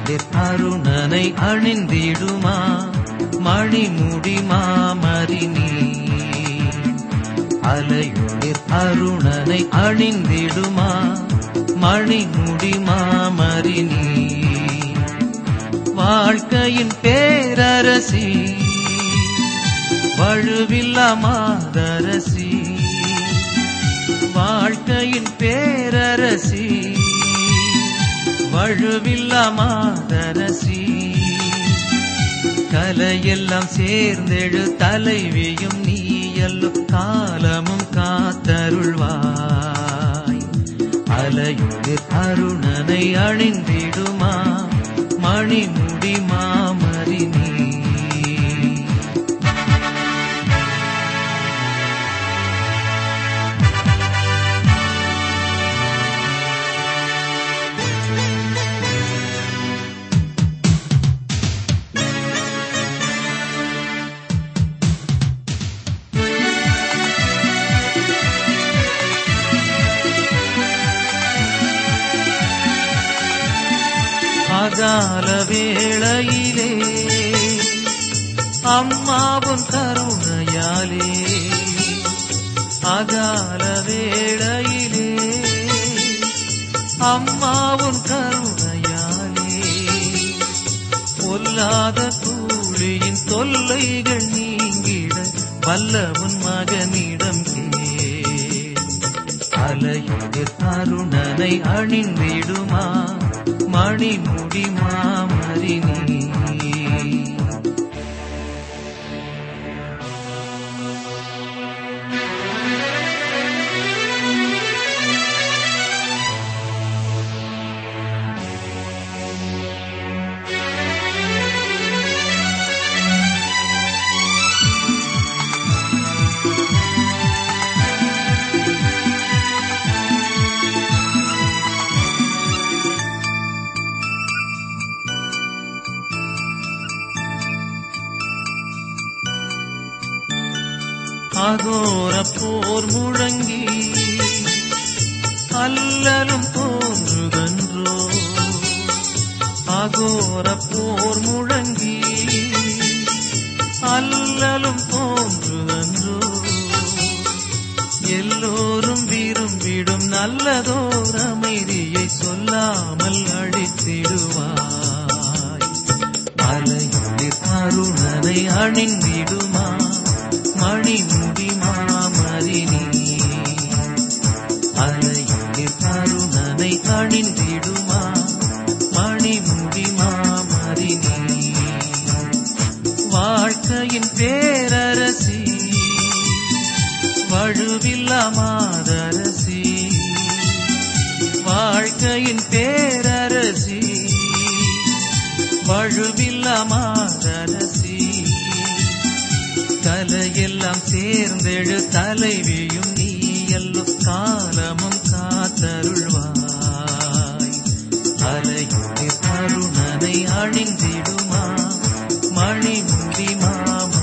அலையுதிர் அருணனை அணிந்திடுமா மணிமுடி மாமரினி அலையுதிர் அருணனை அணிந்திடுமா மணிமுடி மாமரினி வாழ்க்கையின் பேரரசி வழுவில்லா மாதரசி வாழ்க்கையின் பேரரசி வழுவில்லா மாதரசி கலையெல்லாம் சேர்ந்தெழு தலைவியும் நீயல்லோ காலமும் காத்தருள்வாய் அலையுதிர் அருணனை அணிந்திடுமா மணிமுடி மாமரினி அகால வேளையிலே அம்மாவும் கருணையாலே அகால வேளையிலே அம்மாவும் கருணையாலே பொல்லாத கூலியின் தொல்லைகள் நீங்கிட வல்லவன் மகனிடம் கே அலையுதிர் அருணனை அணிந்திடுமா மணிமுடி மாமரினி அகோர போர் முழங்கி அல்லலும் தோன்றுதன்றோ அகோர போர் முழங்கி அல்லலும் தோன்றுதன்றோ எல்லோரும் விரும்பிடும் நல்லதோர் அமைதியை சொல்லாமல் அழித்திடுவாய் அலையுதிர் அருணனை அணிந்திடுமா மணிமுடி மாமரினி அலையுதிர் அருணனை அணிந்திடுமா மணிமுடி மாமரினி வாழ்க்கையின் பேரரசி வழுவில்லா மாதரசி வாழ்க்கையின் பேரரசி வழுவில்லா மாதரசி கலையெல்லாம் சேர்ந்தெழு தலைவியும் நீ எல்லோ காலமும் காத்தருள்வாய் அலையுதிர் அருணனை அணிந்திடுமா மணிமுடி மாம